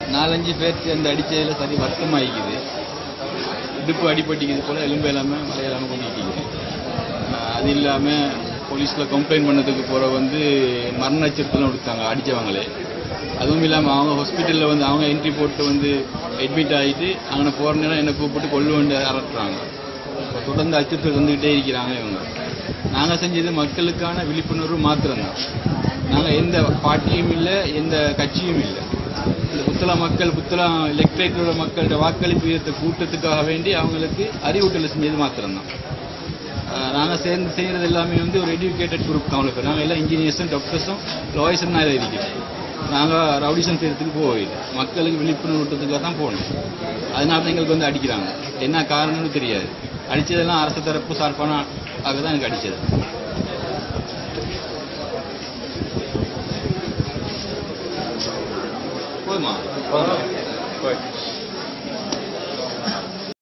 நாலஞ்சு பேர் சேர்ந்து அடிச்சதுல சரி வருத்தமாயிக்குது இடுப்பு அடிபட்டிக்குது போல எலும்பு இல்லாமல் மலையில்லாமல் பண்ணிக்கிது அது இல்லாமல் போலீஸில் கம்ப்ளைண்ட் பண்ணதுக்கு போகிற வந்து மரண அச்சுறுத்தலும் கொடுத்தாங்க அடித்தவங்களே அதுவும் இல்லாமல் அவங்க ஹாஸ்பிட்டலில் வந்து அவங்க என்ட்ரி போட்டு வந்து அட்மிட் ஆகிட்டு அங்கே போகிற நேரம் என்னை கூப்பிட்டு கொள்ளு வந்து அரட்டுறாங்க இப்ப தொடர்ந்து அச்சுறுத்தல் வந்துக்கிட்டே இருக்கிறாங்க இவங்க நாங்கள் செஞ்சது மக்களுக்கான விழிப்புணர்வு மாத்திரம்தான் நாங்கள் எந்த பார்ட்டியும் இல்லை எந்த கட்சியும் இல்லை இந்த புத்தள மக்கள் புத்தளம் எலக்ட்ரேட்டோட மக்களோட வாக்களிப்பு உயர்த்த கூட்டத்துக்காக வேண்டி அவங்களுக்கு அறிவூட்டல் செஞ்சது மாத்திரம்தான் நாங்கள் சேர்ந்து செய்கிறது எல்லாமே வந்து ஒரு எஜுகேட்டட் குரூப் தான் அவ்வளோ நாங்கள் எல்லாம் இன்ஜினியர்ஸும் டாக்டர்ஸும் லாயர்ஸும் தான் இருக்கிறோம் நாங்கள் ரவுடிசம் செய்யறதுக்கு போகல மக்களுக்கு விழிப்புணர்வு ஊட்டத்துக்காக தான் போகணும் அதனால தான் எங்களுக்கு வந்து அடிக்கிறாங்க என்ன காரணம்னு தெரியாது அடித்ததெல்லாம் அரசு தரப்பு சார்பான ஆக தான் எனக்கு அடித்தது போதுமா போதும்